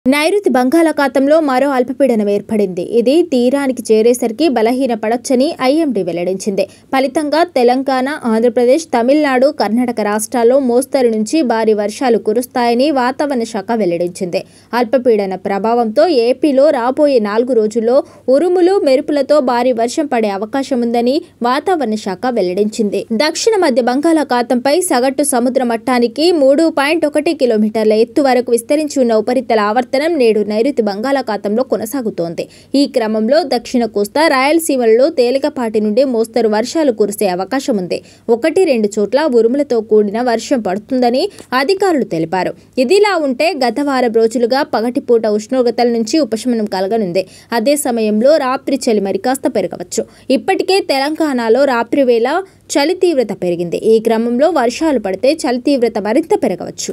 నైరుతి బంగాళాఖాతంలో మరో అల్పపీడనం ఏర్పడింది ఇది తీరానికి చేరేసరికి బలహీనపడొచ్చని ఐఎండీ వెల్లడించింది ఫలితంగా తెలంగాణ ఆంధ్రప్రదేశ్ తమిళనాడు కర్ణాటక రాష్ట్రాల్లో మోస్తరు నుంచి భారీ వర్షాలు కురుస్తాయని వాతావరణ శాఖ వెల్లడించింది అల్పపీడన ప్రభావంతో ఏపీలో రాబోయే నాలుగు రోజుల్లో ఉరుములు మెరుపులతో భారీ వర్షం పడే అవకాశం ఉందని వాతావరణ శాఖ వెల్లడించింది దక్షిణ మధ్య బంగాళాఖాతంపై సగటు సముద్ర మట్టానికి మూడు పాయింట్ ఒకటి కిలోమీటర్ల ఎత్తు వరకు విస్తరించి ఉన్న ఉపరితల ఆవర్తనం నేడు నైరుతి బంగాళాఖాతంలో కొనసాగుతోంది ఈ క్రమంలో దక్షిణ కోస్తా రాయలసీమలలో తేలికపాటి నుండి మోస్తరు వర్షాలు కురిసే అవకాశం ఉంది ఒకటి రెండు చోట్ల ఉరుములతో కూడిన వర్షం పడుతుందని అధికారులు తెలిపారు ఇదిలా ఉంటే గత వారం రోజులుగా పగటిపూట ఉష్ణోగ్రతల నుంచి ఉపశమనం కలగనుంది అదే సమయంలో రాత్రి చలి మరికాస్త పెరగవచ్చు ఇప్పటికే తెలంగాణలో రాత్రి వేళ చలి తీవ్రత పెరిగింది ఈ క్రమంలో వర్షాలు పడితే చలి తీవ్రత మరింత పెరగవచ్చు